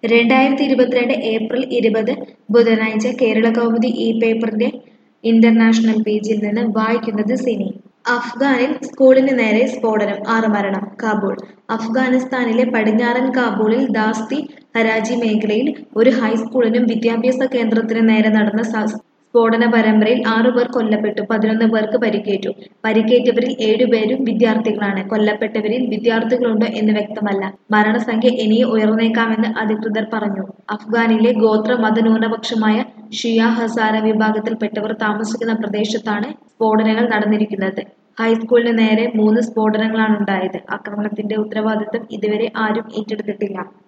രണ്ടായിരത്തി ഇരുപത്തിരണ്ട് ഏപ്രിൽ ഇരുപത് ബുധനാഴ്ച കേരള കൗമുദി ഈ പേപ്പറിന്റെ ഇന്റർനാഷണൽ പേജിൽ നിന്ന് വായിക്കുന്നത് സിനി അഫ്ഗാനിൽ സ്കൂളിന് നേരെ സ്ഫോടനം ആറ് മരണം കാബൂൾ അഫ്ഗാനിസ്ഥാനിലെ പടിഞ്ഞാറൻ കാബൂളിൽ ദാസ്തി ഹരാജി മേഖലയിൽ ഒരു ഹൈസ്കൂളിനും വിദ്യാഭ്യാസ കേന്ദ്രത്തിനും നേരെ നടന്ന സ- സ്ഫോടന പരമ്പരയിൽ ആറുപേർ കൊല്ലപ്പെട്ടു പതിനൊന്ന് പേർക്ക് പരിക്കേറ്റു പരിക്കേറ്റവരിൽ ഏഴുപേരും വിദ്യാർത്ഥികളാണ് കൊല്ലപ്പെട്ടവരിൽ വിദ്യാർത്ഥികളുണ്ടോ എന്ന് വ്യക്തമല്ല മരണസംഖ്യ ഇനിയും ഉയർന്നേക്കാമെന്ന് അധികൃതർ പറഞ്ഞു അഫ്ഗാനിലെ ഗോത്ര മതന്യൂനപക്ഷമായ ഷിയ ഹസാര വിഭാഗത്തിൽപ്പെട്ടവർ താമസിക്കുന്ന പ്രദേശത്താണ് സ്ഫോടനങ്ങൾ നടന്നിരിക്കുന്നത് ഹൈസ്കൂളിന് നേരെ മൂന്ന് സ്ഫോടനങ്ങളാണ് ഉണ്ടായത് ആക്രമണത്തിന്റെ ഉത്തരവാദിത്തം ഇതുവരെ ആരും ഏറ്റെടുത്തിട്ടില്ല